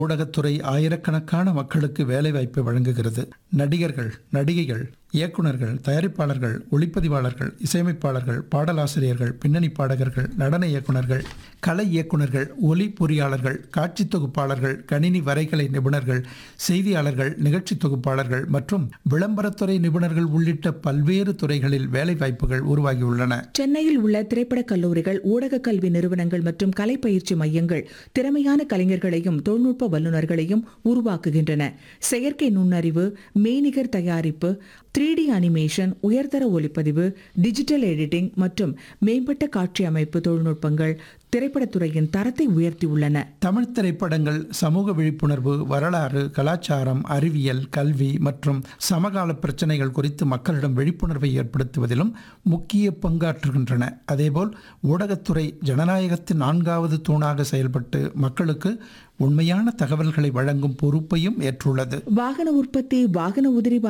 ஊடகத்துறை ஆயிரக்கணக்கான மக்களுக்கு வேலைவாய்ப்பை வழங்குகிறது நடிகர்கள் நடிகைகள் இயக்குனர்கள் தயாரிப்பாளர்கள் ஒளிப்பதிவாளர்கள் இசையமைப்பாளர்கள் பாடலாசிரியர்கள் பின்னணி பாடகர்கள் நடன இயக்குனர்கள் கலை இயக்குனர்கள் ஒலி பொறியாளர்கள் காட்சி தொகுப்பாளர்கள் கணினி வரைகலை நிபுணர்கள் செய்தியாளர்கள் நிகழ்ச்சி தொகுப்பாளர்கள் மற்றும் விளம்பரத்துறை நிபுணர்கள் உள்ளிட்ட பல்வேறு துறைகளில் வேலைவாய்ப்புகள் உருவாகியுள்ளன சென்னையில் உள்ள திரைப்படக் கல்லூரிகள் ஊடக கல்வி நிறுவனங்கள் மற்றும் கலை பயிற்சி மையங்கள் திறமையான கலைஞர்களையும் தொழில்நுட்ப வல்லுநர்களையும் உருவாக்குகின்றன செயற்கை நுண்ணறிவு மெய்நிகர் தயாரிப்பு த்ரீ டி அனிமேஷன் உயர்தர ஒளிப்பதிவு டிஜிட்டல் எடிட்டிங் மற்றும் மேம்பட்ட காட்சி அமைப்பு தொழில்நுட்பங்கள் திரைப்படத்துறையின் தரத்தை உயர்த்தியுள்ளன தமிழ் திரைப்படங்கள் சமூக விழிப்புணர்வு வரலாறு கலாச்சாரம் அறிவியல் கல்வி மற்றும் சமகால பிரச்சனைகள் குறித்து மக்களிடம் விழிப்புணர்வை ஏற்படுத்துவதிலும் முக்கிய பங்காற்றுகின்றன அதேபோல் ஊடகத்துறை ஜனநாயகத்தின் நான்காவது தூணாக செயல்பட்டு மக்களுக்கு உண்மையான தகவல்களை வழங்கும் பொறுப்பையும் ஏற்றுள்ளது வாகன உற்பத்தி வாகன உதிரி